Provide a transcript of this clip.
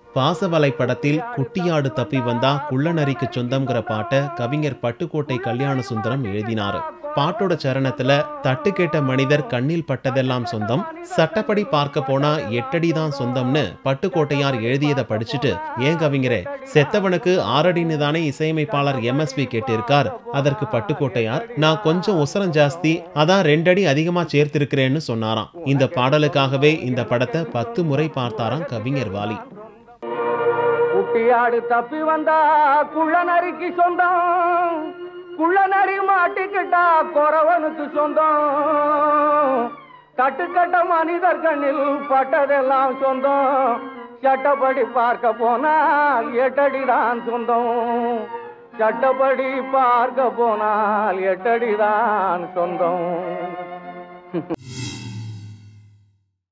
பாசவலை படத்தில் குட்டியாடு தப்பி வந்தா குள்ளநரிக்கு சொந்தம்ங்கிற பாட்டை கவிஞர் பட்டுக்கோட்டை கல்யாண சுந்தரம் எழுதினாரு பாட்டோட சரணத்துல தட்டு கேட்ட மனிதர் கண்ணில் பட்டதெல்லாம் சொந்தம் சட்டப்படி பார்க்க போனா எட்டடி தான் சொந்தம்னு பட்டுக்கோட்டையார் எழுதியதை படிச்சுட்டு ஏன் கவிஞரே செத்தவனுக்கு ஆறடின்னு தானே இசையமைப்பாளர் எம்எஸ்பி கேட்டிருக்கார் அதற்கு பட்டுக்கோட்டையார் நான் கொஞ்சம் உசரம் ஜாஸ்தி அதான் ரெண்டடி அதிகமா சேர்த்திருக்கிறேன்னு சொன்னாராம் இந்த பாடலுக்காகவே இந்த படத்தை பத்து முறை பார்த்தாராம் கவிஞர் வாலி குட்டியாடு தப்பி வந்தா குள்ளநரிக்கு சொந்தம் குள்ளநரி மாட்டிக்கிட்டா குறவனுக்கு சொந்தம் கட்டுக்கட்ட மனிதர் கண்ணில் பட்டதெல்லாம் சொந்தம் சட்டப்படி பார்க்க போனால் எட்டடிதான் சொந்தம் சட்டப்படி பார்க்க போனால் எட்டடிதான் சொந்தம்